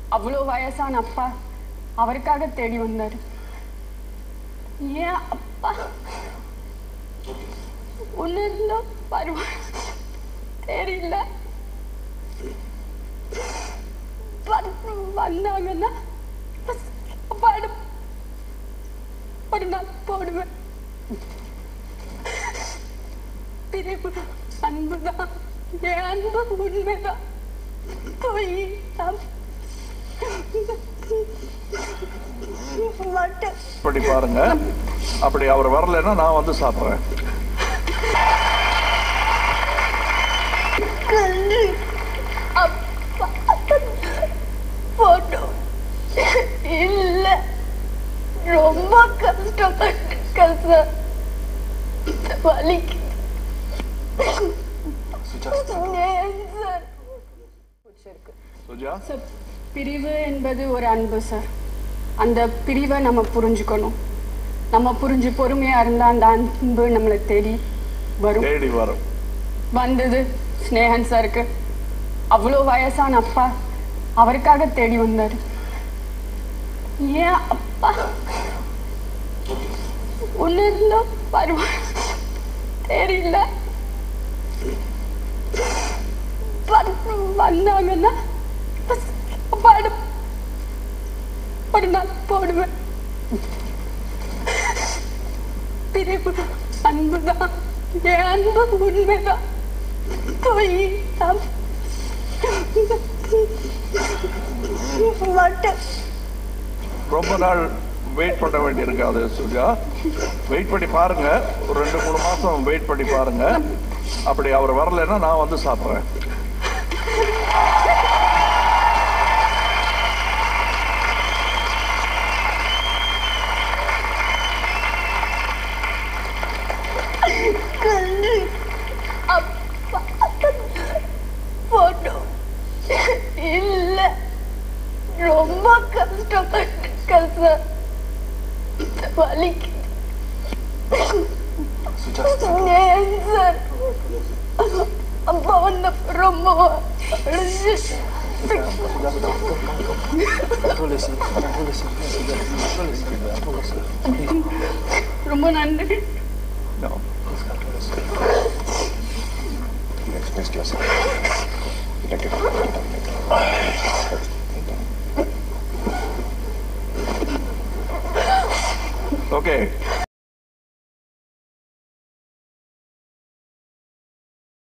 அவ்வளோ வயசான அப்பா அவருக்காக தேடி வந்தாரு ஏன் அப்பா ஒன்று இருந்தா வருவாங்க தெரியல வந்து வந்தாங்கன்னா சாப்பாடு ஒரு நாள் போடுவேன் பிரிவு அன்புதான் என் அன்பு உண்மைதான் போய் நான் மாட்டேன் இப்படி பாருங்க அப்படி அவர் வரலைன்னா நான் வந்து சாப்பிட்றேன் கல்லு அப்பா போட்டோ இல்ல ரொம்ப கஷ்டப்பட்டிருக்கேன் சார் வலிக்கு ஏன் சார் பிடிச்சிருக்கு சுஜா சார் பிரிவு என்பது ஒரு அன்பு சார் அந்த பிரிவை நம்ம புரிஞ்சுக்கணும் நம்ம புரிஞ்சு பொறுமையா இருந்தா அந்த அன்பு நம்மளை தேடி வரும் தேடி வரும் வந்தது ஸ்னேகன் சாருக்கு அவ்வளோ வயசான அப்பா அவருக்காக தேடி வந்தாரு ஏன் அப்பா ஒன்று இருந்தா வருவாங்க தெரியல வந்து வந்தாங்கன்னா சாப்பாடு ஒரு நாள் போடுவேன் பிரிவு அன்புதான் என் அன்பு உண்மைதான் போய் நான் மாட்டேன் ரொம்ப நாள் வெயிட் பண்ண வேண்டியிருக்காது சுஜா வெயிட் பண்ணி பாருங்க ஒரு ரெண்டு மூணு மாசம் வெயிட் பண்ணி பாருங்க அப்படி அவர் வரலைன்னா நான் வந்து சாப்பிட்றேன் கல்லு அப்பா போட்டோ இல்ல ரொம்ப கஷ்டப்பட்டிருக்கேன் சார் வலிக்கு ஏன் சார் அப்பா வந்து ரொம்ப அழுது ரொம்ப நன்றி No. You expressed yourself. You'd like to Okay.